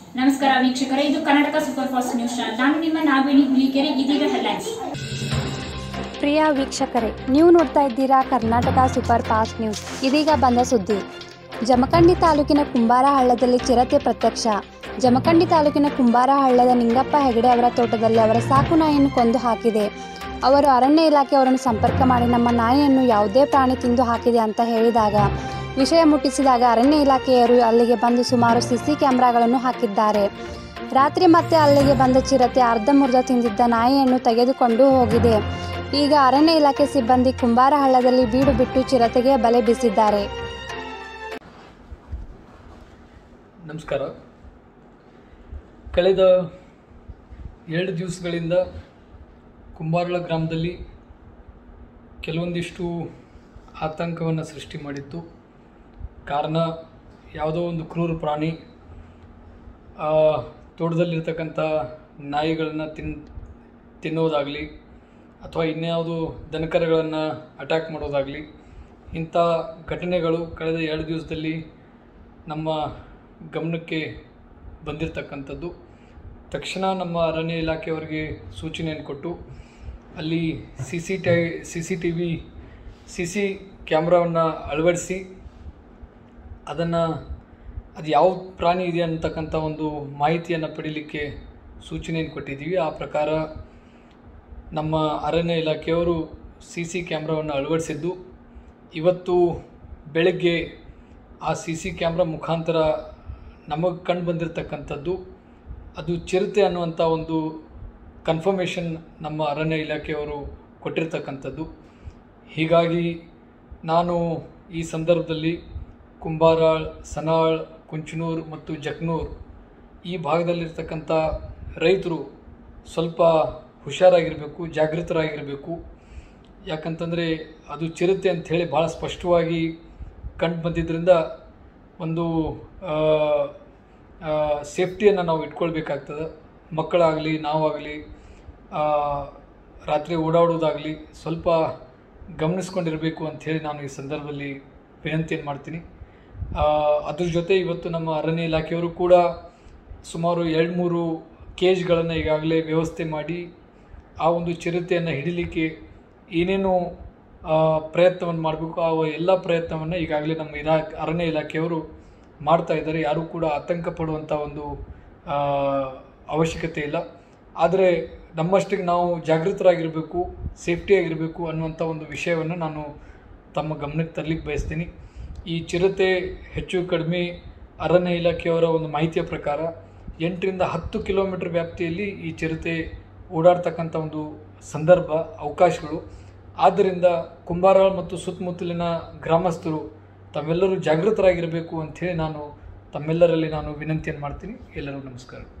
ನಮಸ್ಕಾರ ವೀಕ್ಷಕರೇ ಇದು Karnataka super fast news channel ನಾನು ನಿಮ್ಮ ನಾಗವೇಣಿ ಹುಲಿಕೆರೆ ಇದೀಗ ಹೆಡ್ಲೈನ್ಸ್ ಪ್ರಿಯ ವೀಕ್ಷಕರೇ ನೀವು ನೋಡ್ತಾ ಇದ್ದೀರಾ ಕರ್ನಾಟಕ ಸೂಪರ್ ಫಾಸ್ಟ್ ನ್ಯೂಸ್ ಇದೀಗ ಬಂದ ಸುದ್ದಿ ಜಮಖಂಡಿ ತಾಲೂಕಿನ ಕುಂಬಾರ ಹಳ್ಳದಲ್ಲಿ ಚಿರತೆ ಪ್ರತ್ಯಕ್ಷ ಜಮಖಂಡಿ ತಾಲೂಕಿನ ಕುಂಬಾರ ಹಳ್ಳದ ನಿಂಗಪ್ಪ ಹೆಗಡೆ ಅವರ ತೋಟದಲ್ಲಿ ಅವರ ಸಾಕು ನಾಯಿಯನ್ನು ಕೊಂದು ಹಾಕಿದೆ ಅವರು ಅರಣ್ಯ ಇಲಾಖೆ ಅವರನ್ನು ಸಂಪರ್ಕ ಮಾಡಿ ನಮ್ಮ ನಾಯಿಯನ್ನು ಯಾವುದೇ ಪ್ರಾಣಿ ತಿಂದು ಹಾಕಿದೆ ಅಂತ ಹೇಳಿದಾಗ ವಿಷಯ ಮುಟ್ಟಿಸಿದಾಗ ಅರಣ್ಯ ಇಲಾಖೆಯವರು ಅಲ್ಲಿಗೆ ಬಂದು ಸುಮಾರು ಸಿಸಿ ಕ್ಯಾಮೆರಾಗಳನ್ನು ಹಾಕಿದ್ದಾರೆ ರಾತ್ರಿ ಮತ್ತೆ ಅಲ್ಲಿಗೆ ಬಂದ ಚಿರತೆ ಅರ್ಧಮುರ್ಧ ತಿಂದಿದ್ದ ನಾಯಿಯನ್ನು ತೆಗೆದುಕೊಂಡು ಹೋಗಿದೆ ಈಗ ಅರಣ್ಯ ಇಲಾಖೆ ಸಿಬ್ಬಂದಿ ಕುಂಬಾರ ಹಳ್ಳದಲ್ಲಿ ಬೀಡು ಬಿಟ್ಟು ಚಿರತೆಗೆ ಬಲೆ ಬೀಸಿದ್ದಾರೆ ನಮಸ್ಕಾರ ಕಳೆದ ಎರಡು ದಿವಸಗಳಿಂದ ಕುಂಬಾರಳ ಗ್ರಾಮದಲ್ಲಿ ಕೆಲವೊಂದಿಷ್ಟು ಆತಂಕವನ್ನು ಸೃಷ್ಟಿ ಮಾಡಿತ್ತು ಕಾರಣ ಯಾವುದೋ ಒಂದು ಕ್ರೂರ ಪ್ರಾಣಿ ಆ ತೋಟದಲ್ಲಿರ್ತಕ್ಕಂಥ ನಾಯಿಗಳನ್ನು ತಿನ್ ತಿನ್ನೋದಾಗಲಿ ಅಥವಾ ಇನ್ಯಾವುದು ದನಕರಗಳನ್ನು ಅಟ್ಯಾಕ್ ಮಾಡೋದಾಗಲಿ ಇಂಥ ಘಟನೆಗಳು ಕಳೆದ ಎರಡು ದಿವಸದಲ್ಲಿ ನಮ್ಮ ಗಮನಕ್ಕೆ ಬಂದಿರತಕ್ಕಂಥದ್ದು ತಕ್ಷಣ ನಮ್ಮ ಅರಣ್ಯ ಇಲಾಖೆಯವರಿಗೆ ಸೂಚನೆಯನ್ನು ಕೊಟ್ಟು ಅಲ್ಲಿ C C T C C T V C C ಕ್ಯಾಮ್ರಾವನ್ನು ಅಳವಡಿಸಿ ಅದನ್ನು ಅದು ಯಾವ ಪ್ರಾಣಿ ಇದೆ ಅಂತಕ್ಕಂಥ ಒಂದು ಮಾಹಿತಿಯನ್ನು ಪಡೀಲಿಕ್ಕೆ ಸೂಚನೆಯನ್ನು ಕೊಟ್ಟಿದ್ದೀವಿ ಆ ಪ್ರಕಾರ ನಮ್ಮ ಅರಣ್ಯ ಇಲಾಖೆಯವರು ಸಿ ಸಿ ಕ್ಯಾಮ್ರಾವನ್ನು ಅಳವಡಿಸಿದ್ದು ಇವತ್ತು ಬೆಳಗ್ಗೆ ಆ ಸಿ ಸಿ ಕ್ಯಾಮ್ರಾ ಮುಖಾಂತರ ನಮಗೆ ಕಂಡು ಬಂದಿರತಕ್ಕಂಥದ್ದು ಅದು ಚಿರತೆ ಅನ್ನುವಂಥ ಒಂದು ಕನ್ಫರ್ಮೇಷನ್ ನಮ್ಮ ಅರಣ್ಯ ಇಲಾಖೆಯವರು ಕೊಟ್ಟಿರ್ತಕ್ಕಂಥದ್ದು ಹೀಗಾಗಿ ನಾನು ಈ ಸಂದರ್ಭದಲ್ಲಿ ಕುಂಬಾರಾಳ್ ಸನಾಳ್ ಕುಂಚನೂರು ಮತ್ತು ಜಕ್ನೂರ್ ಈ ಭಾಗದಲ್ಲಿರ್ತಕ್ಕಂಥ ರೈತರು ಸ್ವಲ್ಪ ಹುಷಾರಾಗಿರಬೇಕು ಜಾಗೃತರಾಗಿರಬೇಕು ಯಾಕಂತಂದರೆ ಅದು ಚಿರತೆ ಅಂಥೇಳಿ ಭಾಳ ಸ್ಪಷ್ಟವಾಗಿ ಕಂಡು ಬಂದಿದ್ದರಿಂದ ಒಂದು ಸೇಫ್ಟಿಯನ್ನು ನಾವು ಇಟ್ಕೊಳ್ಬೇಕಾಗ್ತದೆ ಮಕ್ಕಳಾಗಲಿ ನಾವಾಗಲಿ ರಾತ್ರಿ ಓಡಾಡೋದಾಗಲಿ ಸ್ವಲ್ಪ ಗಮನಿಸ್ಕೊಂಡಿರಬೇಕು ಅಂಥೇಳಿ ನಾನು ಈ ಸಂದರ್ಭದಲ್ಲಿ ವಿನಂತಿಯನ್ನು ಮಾಡ್ತೀನಿ ಆ, ಅದ್ರ ಜೊತೆ ಇವತ್ತು ನಮ್ಮ ಅರಣ್ಯ ಇಲಾಖೆಯವರು ಕೂಡ ಸುಮಾರು ಎರಡು ಮೂರು ಕೇಜ್ಗಳನ್ನು ಈಗಾಗಲೇ ವ್ಯವಸ್ಥೆ ಮಾಡಿ ಆ ಒಂದು ಚಿರತೆಯನ್ನು ಹಿಡಿಲಿಕ್ಕೆ ಏನೇನು ಪ್ರಯತ್ನವನ್ನು ಮಾಡಬೇಕು ಆ ಎಲ್ಲ ಪ್ರಯತ್ನವನ್ನು ಈಗಾಗಲೇ ನಮ್ಮ ಇಲಾ ಅರಣ್ಯ ಇಲಾಖೆಯವರು ಮಾಡ್ತಾ ಇದ್ದಾರೆ ಯಾರೂ ಕೂಡ ಆತಂಕ ಪಡುವಂಥ ಒಂದು ಆ, ಅವಶ್ಯಕತೆ ಇಲ್ಲ ಆದರೆ ನಮ್ಮಷ್ಟಿಗೆ ನಾವು ಜಾಗೃತರಾಗಿರಬೇಕು ಸೇಫ್ಟಿಯಾಗಿರಬೇಕು ಅನ್ನುವಂಥ ಒಂದು ವಿಷಯವನ್ನು ನಾನು ತಮ್ಮ ಗಮನಕ್ಕೆ ತರಲಿಕ್ಕೆ ಬಯಸ್ತೀನಿ ಈ ಚಿರತೆ ಹೆಚ್ಚು ಕಡಿಮೆ ಅರಣ್ಯ ಇಲಾಖೆಯವರ ಒಂದು ಮಾಹಿತಿಯ ಪ್ರಕಾರ ಎಂಟರಿಂದ ಹತ್ತು ಕಿಲೋಮೀಟರ್ ವ್ಯಾಪ್ತಿಯಲ್ಲಿ ಈ ಚಿರತೆ ಓಡಾಡ್ತಕ್ಕಂಥ ಒಂದು ಸಂದರ್ಭ ಅವಕಾಶಗಳು ಆದ್ದರಿಂದ ಕುಂಬಾರ ಮತ್ತು ಸುತ್ತಮುತ್ತಲಿನ ಗ್ರಾಮಸ್ಥರು ತಾವೆಲ್ಲರೂ ಜಾಗೃತರಾಗಿರಬೇಕು ಅಂಥೇಳಿ ನಾನು ತಮ್ಮೆಲ್ಲರಲ್ಲಿ ನಾನು ವಿನಂತಿಯನ್ನು ಮಾಡ್ತೀನಿ ಎಲ್ಲರಿಗೂ ನಮಸ್ಕಾರ